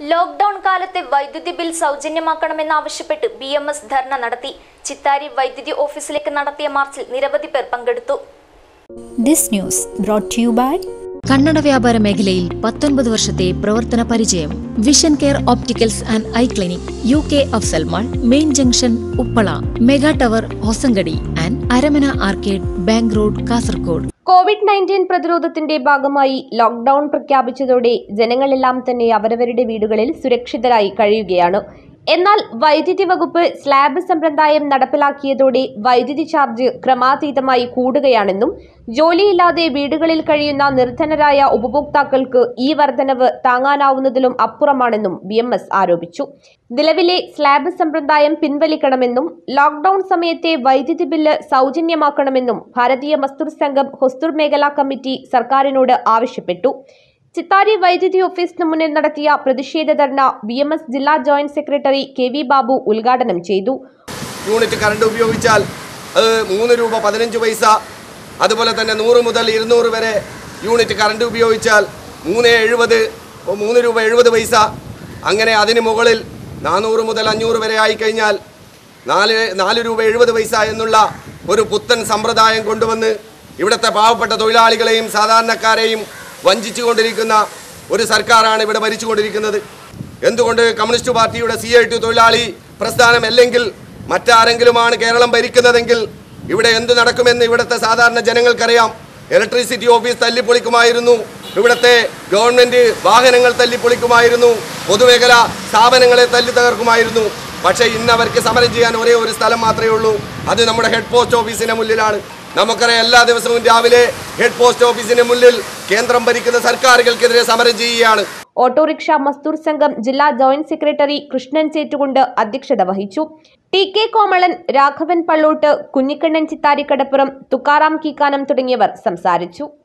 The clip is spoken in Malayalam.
ലോക്ഡൌൺ കാലത്തെ വൈദ്യുതി ബിൽ സൗജന്യമാക്കണമെന്നാവശ്യപ്പെട്ട് ബി എം എസ് ധർണ നടത്തി ചിത്താരി വൈദ്യുതി ഓഫീസിലേക്ക് നടത്തിയ മാർച്ചിൽ നിരവധി പേർ പങ്കെടുത്തു This news brought to you by Kannada വ്യാപാര മേഖലയിൽ പത്തൊൻപത് വർഷത്തെ പ്രവർത്തന പരിചയം vision care opticals and eye clinic U K Afzal mall main junction Uppala mega tower Hosangadi and Aramana arcade bank road Kasaragod covid nineteen പ്രതിരോധത്തിന്റെ ഭാഗമായി ലോക്ക്ഡൌൺ പ്രഖ്യാപിച്ചതോടെ ജനങ്ങളെല്ലാം തന്നെ അവരവരുടെ വീടുകളിൽ സുരക്ഷിതരായി കഴിയുകയാണ് എന്നാൽ വൈദ്യുതി വകുപ്പ് സ്ലാബ് സമ്പ്രദായം നടപ്പിലാക്കിയതോടെ വൈദ്യുതി ചാർജ് ക്രമാതീതമായി കൂടുകയാണെന്നും ജോലിയില്ലാതെ വീടുകളിൽ കഴിയുന്ന നിർധനരായ ഉപഭോക്താക്കൾക്ക് ഈ വർധനവ് താങ്ങാനാവുന്നതിലും അപ്പുറമാണെന്നും ബി എം എസ് ആരോപിച്ചു നിലവിലെ സ്ലാബ് സമ്പ്രദായം പിൻവലിക്കണമെന്നും ലോക്ഡൌൺ സമയത്തെ വൈദ്യുതി ബില്ല് സൗജന്യമാക്കണമെന്നും ഭാരതീയ മസ്ദൂർ സംഘം ഹൊസ്ദൂർ മേഖലാ കമ്മിറ്റി സർക്കാരിനോട് ആവശ്യപ്പെട്ടു ചിത്താരി വൈദ്യുതി ഓഫീസിന് മുന്നിൽ നടത്തിയ പ്രതിഷേധ ധർണ ബി എം എസ് ജില്ലാ joint secretary K V Babu ഉദ്ഘാടനം ചെയ്തു യൂണിറ്റ് കറണ്ട് ഉപയോഗിച്ചാൽ അത് മൂന്ന് രൂപ പതിനഞ്ച് പൈസ അതുപോലെ തന്നെ നൂറ് മുതൽ ഇരുന്നൂറ് വരെ യൂണിറ്റ് കറണ്ട് ഉപയോഗിച്ചാൽ മൂന്ന് എഴുപത് മൂന്ന് രൂപ എഴുപത് പൈസ അങ്ങനെ അതിന് മുകളിൽ നാനൂറ് മുതൽ അഞ്ഞൂറ് വരെ ആയിക്കഴിഞ്ഞാൽ നാല് നാല് രൂപ എഴുപത് പൈസ എന്നുള്ള ഒരു പുത്തൻ സമ്പ്രദായം കൊണ്ടുവന്ന് ഇവിടുത്തെ പാവപ്പെട്ട തൊഴിലാളികളെയും സാധാരണക്കാരെയും വഞ്ചിച്ചുകൊണ്ടിരിക്കുന്ന ഒരു സർക്കാരാണ് ഇവിടെ ഭരിച്ചുകൊണ്ടിരിക്കുന്നത് എന്തുകൊണ്ട് കമ്മ്യൂണിസ്റ്റ് പാർട്ടിയുടെ സി ഐ ടി തൊഴിലാളി പ്രസ്ഥാനം അല്ലെങ്കിൽ മറ്റാരെങ്കിലുമാണ് കേരളം ഭരിക്കുന്നതെങ്കിൽ ഇവിടെ എന്ത് നടക്കുമെന്ന് ഇവിടുത്തെ സാധാരണ ജനങ്ങൾക്കറിയാം ഇലക്ട്രിസിറ്റി ഓഫീസ് തല്ലിപ്പൊളിക്കുമായിരുന്നു ഇവിടുത്തെ ഗവൺമെന്റ് വാഹനങ്ങൾ തല്ലിപ്പൊളിക്കുമായിരുന്നു പൊതുമേഖല സ്ഥാപനങ്ങളെ തല്ലി തകർക്കുമായിരുന്നു പക്ഷേ ഇന്ന് അവർക്ക് സമരം ചെയ്യാൻ ഒരേ ഒരു സ്ഥലം മാത്രമേ ഉള്ളൂ അത് നമ്മുടെ ഹെഡ് പോസ്റ്റ് ഓഫീസിന്റെ മുന്നിലാണ് നമുക്കറിയാം എല്ലാ ദിവസവും രാവിലെ ഹെഡ് പോസ്റ്റ് ഓഫീസിന്റെ മുന്നിൽ കേന്ദ്രം ഭരിക്കുന്ന സർക്കാരുകൾക്കെതിരെ സമരം ചെയ്യുകയാണ് ഓട്ടോറിക്ഷ മസ്ദൂർ സംഘം ജില്ലാ ജോയിന്റ് സെക്രട്ടറി കൃഷ്ണൻ ചേറ്റുകൊണ്ട് അധ്യക്ഷത വഹിച്ചു ടി കെ കോമളൻ രാഘവൻ പള്ളോട്ട് കുഞ്ഞിക്കണ്ണൻ ചിത്താരിക്കടപ്പുറം തുക്കാറാം കീക്കാനം തുടങ്ങിയവർ സംസാരിച്ചു